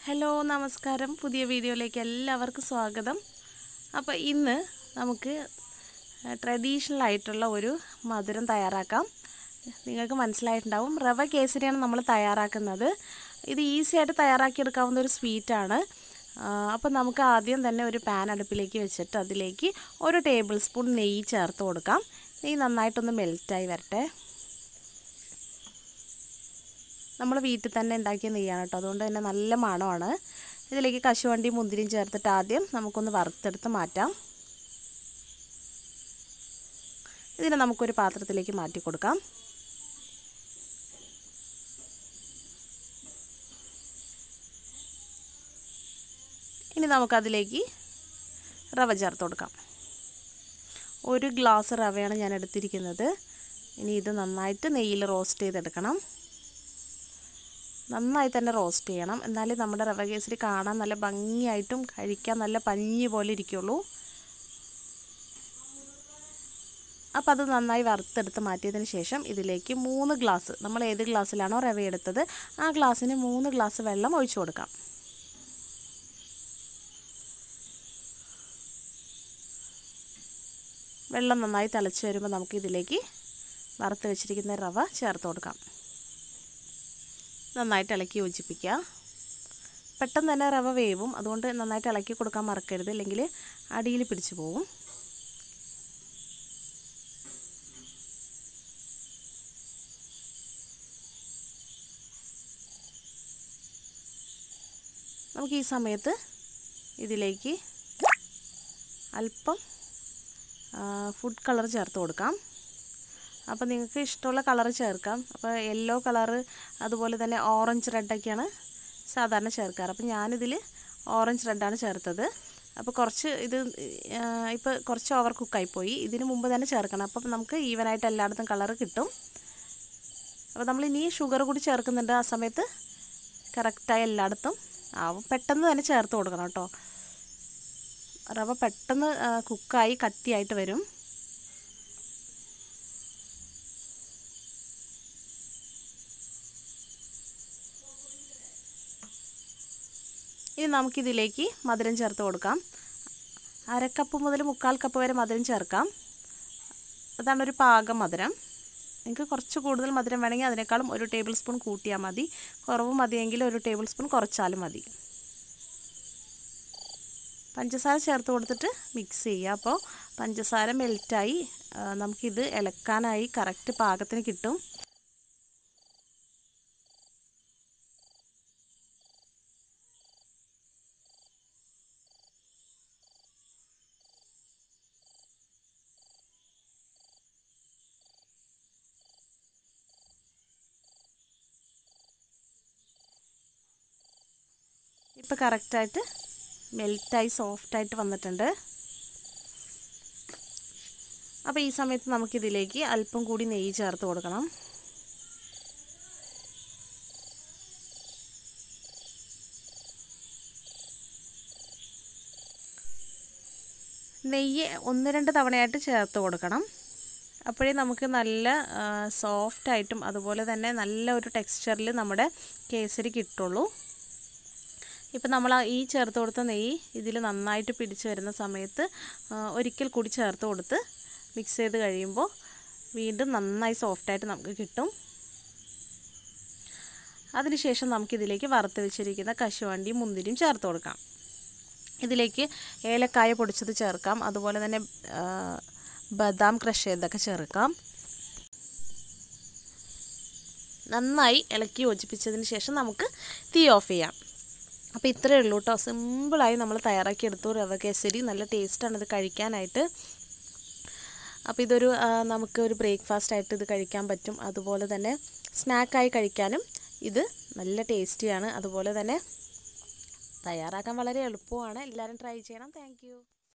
hello നമസ്കാരം പുതിയ വീഡിയോയിലേക്ക് എല്ലാവർക്കും സ്വാഗതം അപ്പോൾ ഇന്ന് നമുക്ക് ട്രഡീഷണൽ ആയിട്ടുള്ള ഒരു മധുരം തയ്യാറാക്കാം നിങ്ങൾക്ക് മനസ്സിലായിട്ടുണ്ടാവും റവ കേസരിയാണ് നമ്മൾ തയ്യാറാക്കുന്നത് ഇത് ഈസി ആയിട്ട് തയ്യാറാക്കിയെടുക്കാവുന്ന ഒരു സ്വീറ്റാണ് അപ്പോൾ നമുക്ക് ആദ്യം തന്നെ ഒരു പാൻ അടുപ്പിലേക്ക് വെച്ചിട്ട് അതിലേക്ക് ഒരു ടേബിൾ സ്പൂൺ നെയ്യ് ചേർത്ത് കൊടുക്കാം നെയ്യ് നന്നായിട്ടൊന്ന് മെൽറ്റായി വരട്ടെ നമ്മൾ വീട്ടിൽ തന്നെ ഉണ്ടാക്കിയ നെയ്യാണ് കേട്ടോ അതുകൊണ്ട് തന്നെ നല്ല മണമാണ് ഇതിലേക്ക് കശുവണ്ടി മുന്തിരിയും ചേർത്തിട്ട് ആദ്യം നമുക്കൊന്ന് വറുത്തെടുത്ത് മാറ്റാം ഇതിനെ നമുക്കൊരു പാത്രത്തിലേക്ക് മാറ്റി കൊടുക്കാം ഇനി നമുക്കതിലേക്ക് റവ ചേർത്ത് കൊടുക്കാം ഒരു ഗ്ലാസ് റവയാണ് ഞാൻ എടുത്തിരിക്കുന്നത് ഇനി ഇത് നന്നായിട്ട് നെയ്യിൽ റോസ്റ്റ് ചെയ്തെടുക്കണം നന്നായി തന്നെ റോസ്റ്റ് ചെയ്യണം എന്നാലേ നമ്മുടെ റവ കേസരി കാണാൻ നല്ല ഭംഗിയായിട്ടും കഴിക്കാൻ നല്ല പഞ്ഞി പോലെ ഇരിക്കുള്ളൂ അപ്പോൾ അത് നന്നായി വറുത്തെടുത്ത് മാറ്റിയതിന് ശേഷം ഇതിലേക്ക് മൂന്ന് ഗ്ലാസ് നമ്മൾ ഏത് ഗ്ലാസ്സിലാണോ റവ എടുത്തത് ആ ഗ്ലാസ്സിന് മൂന്ന് ഗ്ലാസ് വെള്ളം ഒഴിച്ചു കൊടുക്കാം വെള്ളം നന്നായി തിളച്ച് വരുമ്പോൾ നമുക്ക് ഇതിലേക്ക് വറുത്ത് വെച്ചിരിക്കുന്ന റവ ചേർത്ത് കൊടുക്കാം നന്നായിട്ട് ഇളക്കി യോജിപ്പിക്കുക പെട്ടെന്ന് തന്നെ റവ വേവും അതുകൊണ്ട് നന്നായിട്ട് ഇളക്കി കൊടുക്കാൻ മറക്കരുത് അല്ലെങ്കിൽ അടിയിൽ പിടിച്ചു പോകും നമുക്ക് ഈ സമയത്ത് ഇതിലേക്ക് അല്പം ഫുഡ് കളർ ചേർത്ത് കൊടുക്കാം അപ്പോൾ നിങ്ങൾക്ക് ഇഷ്ടമുള്ള കളർ ചേർക്കാം അപ്പോൾ യെല്ലോ കളറ് അതുപോലെ തന്നെ ഓറഞ്ച് റെഡൊക്കെയാണ് സാധാരണ ചേർക്കാറ് അപ്പോൾ ഞാനിതിൽ ഓറഞ്ച് റെഡാണ് ചേർത്തത് അപ്പോൾ കുറച്ച് ഇത് ഇപ്പോൾ കുറച്ച് ഓവർ കുക്കായിപ്പോയി ഇതിന് മുമ്പ് തന്നെ ചേർക്കണം അപ്പം നമുക്ക് ഈവനായിട്ട് എല്ലായിടത്തും കളർ കിട്ടും അപ്പോൾ നമ്മൾ ഇനി ഷുഗർ കൂടി ചേർക്കുന്നുണ്ട് ആ സമയത്ത് കറക്റ്റായി എല്ലായിടത്തും ആവും പെട്ടെന്ന് തന്നെ ചേർത്ത് കൊടുക്കണം കേട്ടോ റവ പെട്ടെന്ന് കുക്കായി കട്ടിയായിട്ട് വരും ഇനി നമുക്കിതിലേക്ക് മധുരം ചേർത്ത് കൊടുക്കാം അരക്കപ്പ് മുതൽ മുക്കാൽ കപ്പ് വരെ മധുരം ചേർക്കാം അതാണ് ഒരു പാകം മധുരം നിങ്ങൾക്ക് കുറച്ച് കൂടുതൽ മധുരം വേണമെങ്കിൽ അതിനേക്കാളും ഒരു ടേബിൾ സ്പൂൺ കൂട്ടിയാൽ മതി കുറവ് മതിയെങ്കിൽ ഒരു ടേബിൾ സ്പൂൺ കുറച്ചാലും മതി പഞ്ചസാര ചേർത്ത് കൊടുത്തിട്ട് മിക്സ് ചെയ്യുക അപ്പോൾ പഞ്ചസാര മെൽറ്റായി നമുക്കിത് ഇളക്കാനായി കറക്റ്റ് പാകത്തിന് കിട്ടും ഇപ്പോൾ കറക്റ്റായിട്ട് മെൽറ്റായി സോഫ്റ്റായിട്ട് വന്നിട്ടുണ്ട് അപ്പോൾ ഈ സമയത്ത് നമുക്കിതിലേക്ക് അല്പം കൂടി നെയ്യ് ചേർത്ത് കൊടുക്കണം നെയ്യ് ഒന്ന് രണ്ട് തവണയായിട്ട് ചേർത്ത് കൊടുക്കണം അപ്പോഴേ നമുക്ക് നല്ല സോഫ്റ്റായിട്ടും അതുപോലെ തന്നെ നല്ല ഒരു ടെക്സ്ചറിൽ നമ്മുടെ കേസരി കിട്ടുള്ളൂ ഇപ്പം നമ്മൾ ഈ ചേർത്ത് കൊടുത്ത നെയ്യ് ഇതിൽ നന്നായിട്ട് പിടിച്ച് വരുന്ന സമയത്ത് ഒരിക്കൽ കൂടി ചേർത്ത് കൊടുത്ത് മിക്സ് ചെയ്ത് കഴിയുമ്പോൾ വീണ്ടും നന്നായി സോഫ്റ്റായിട്ട് നമുക്ക് കിട്ടും അതിനുശേഷം നമുക്കിതിലേക്ക് വറുത്ത് വെച്ചിരിക്കുന്ന കശുവണ്ടിയും മുന്തിരിയും ചേർത്ത് കൊടുക്കാം ഇതിലേക്ക് ഏലക്കായ പൊടിച്ചത് ചേർക്കാം അതുപോലെ തന്നെ ബദാം ക്രഷ് ചെയ്തൊക്കെ ചേർക്കാം നന്നായി ഇളക്കി യോജിപ്പിച്ചതിന് ശേഷം നമുക്ക് തീ ഓഫ് ചെയ്യാം അപ്പോൾ ഇത്രയേ ഉള്ളൂ കേട്ടോ സിമ്പിളായി നമ്മൾ തയ്യാറാക്കിയെടുത്തു റവ കേസരി നല്ല ടേസ്റ്റാണ് ഇത് കഴിക്കാനായിട്ട് അപ്പോൾ ഇതൊരു നമുക്ക് ഒരു ബ്രേക്ക്ഫാസ്റ്റ് ആയിട്ട് ഇത് കഴിക്കാൻ പറ്റും അതുപോലെ തന്നെ സ്നാക്കായി കഴിക്കാനും ഇത് നല്ല ടേസ്റ്റിയാണ് അതുപോലെ തന്നെ തയ്യാറാക്കാൻ വളരെ എളുപ്പമാണ് എല്ലാവരും ട്രൈ ചെയ്യണം താങ്ക്